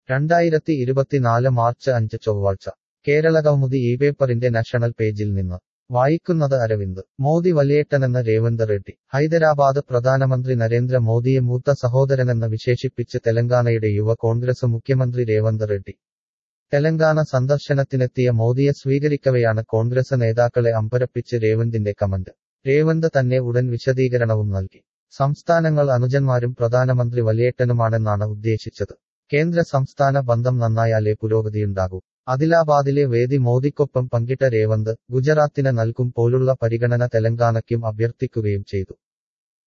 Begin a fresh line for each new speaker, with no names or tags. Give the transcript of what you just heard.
രണ്ടായിരത്തി ഇരുപത്തിനാല് മാർച്ച് അഞ്ച് ചൊവ്വാഴ്ച കേരളകൗമുദി ഈ പേപ്പറിന്റെ നാഷണൽ പേജിൽ നിന്ന് വായിക്കുന്നത് അരവിന്ദ് മോദി വലിയേട്ടനെന്ന് രേവന്ത് റെഡ്ഡി ഹൈദരാബാദ് പ്രധാനമന്ത്രി നരേന്ദ്ര മോദിയെ മൂത്ത സഹോദരനെന്ന് വിശേഷിപ്പിച്ച് തെലങ്കാനയുടെ യുവ കോൺഗ്രസ് മുഖ്യമന്ത്രി രേവന്ത് റെഡ്ഡി തെലങ്കാന സന്ദർശനത്തിനെത്തിയ മോദിയെ സ്വീകരിക്കവെയാണ് കോൺഗ്രസ് നേതാക്കളെ അമ്പരപ്പിച്ച് രേവന്തിന്റെ കമന്റ് രേവന്ത് തന്നെ ഉടൻ വിശദീകരണവും നൽകി സംസ്ഥാനങ്ങൾ അനുജന്മാരും പ്രധാനമന്ത്രി വലിയേട്ടനുമാണെന്നാണ് ഉദ്ദേശിച്ചത് കേന്ദ്ര സംസ്ഥാന ബന്ധം നന്നായാലേ പുരോഗതിയുണ്ടാകൂ ആദിലാബാദിലെ വേദി മോദിക്കൊപ്പം പങ്കിട്ട രേവന്ത് ഗുജറാത്തിന് നൽകും പോലുള്ള പരിഗണന തെലങ്കാനയ്ക്കും അഭ്യർത്ഥിക്കുകയും ചെയ്തു